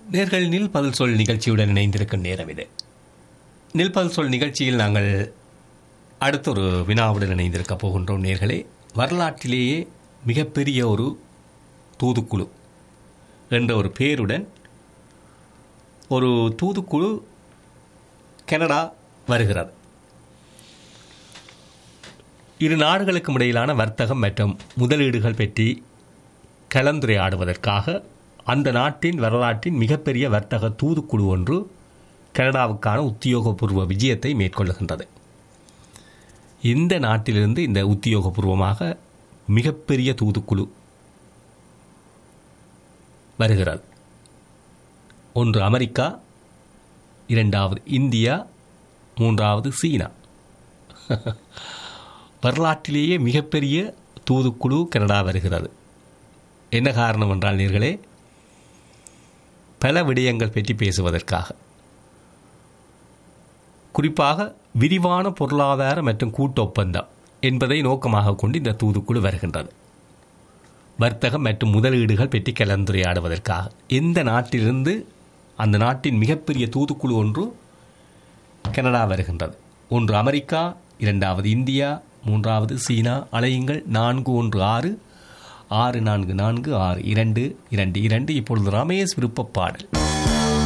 நேர்கள் நில் பதில் சொல் நிகழ்ச்சியுடன் இணைந்திருக்கும் நேரம் இது நில் பதில் சொல் நிகழ்ச்சியில் நாங்கள் அடுத்த ஒரு வினாவுடன் இணைந்திருக்க போகின்றோம் நேர்களே வரலாற்றிலேயே மிகப்பெரிய ஒரு தூதுக்குழு என்ற ஒரு பேருடன் ஒரு தூதுக்குழு கனடா வருகிறது இரு நாடுகளுக்கும் இடையிலான வர்த்தகம் மற்றும் முதலீடுகள் பற்றி கலந்துரையாடுவதற்காக அந்த நாட்டின் வரலாற்றின் மிகப்பெரிய வர்த்தக தூதுக்குழு ஒன்று கனடாவுக்கான உத்தியோகபூர்வ விஜயத்தை மேற்கொள்ளுகின்றது இந்த நாட்டிலிருந்து இந்த உத்தியோகபூர்வமாக மிகப்பெரிய தூதுக்குழு வருகிறது ஒன்று அமெரிக்கா இரண்டாவது இந்தியா மூன்றாவது சீனா வரலாற்றிலேயே மிகப்பெரிய தூதுக்குழு கனடா வருகிறது என்ன காரணம் என்றால் நீர்களே பல விடயங்கள் பற்றி பேசுவதற்காக குறிப்பாக விரிவான பொருளாதார மற்றும் கூட்டு ஒப்பந்தம் என்பதை நோக்கமாக கொண்டு இந்த தூதுக்குழு வருகின்றது வர்த்தகம் மற்றும் முதலீடுகள் பற்றி கலந்துரையாடுவதற்காக எந்த நாட்டிலிருந்து அந்த நாட்டின் மிகப்பெரிய தூதுக்குழு ஒன்று கனடா வருகின்றது ஒன்று அமெரிக்கா இரண்டாவது இந்தியா மூன்றாவது சீனா அலையுங்கள் நான்கு ஒன்று ஆறு ஆறு நான்கு நான்கு ஆறு இரண்டு இரண்டு இரண்டு இப்பொழுது ரமேஷ் விருப்ப பாடல்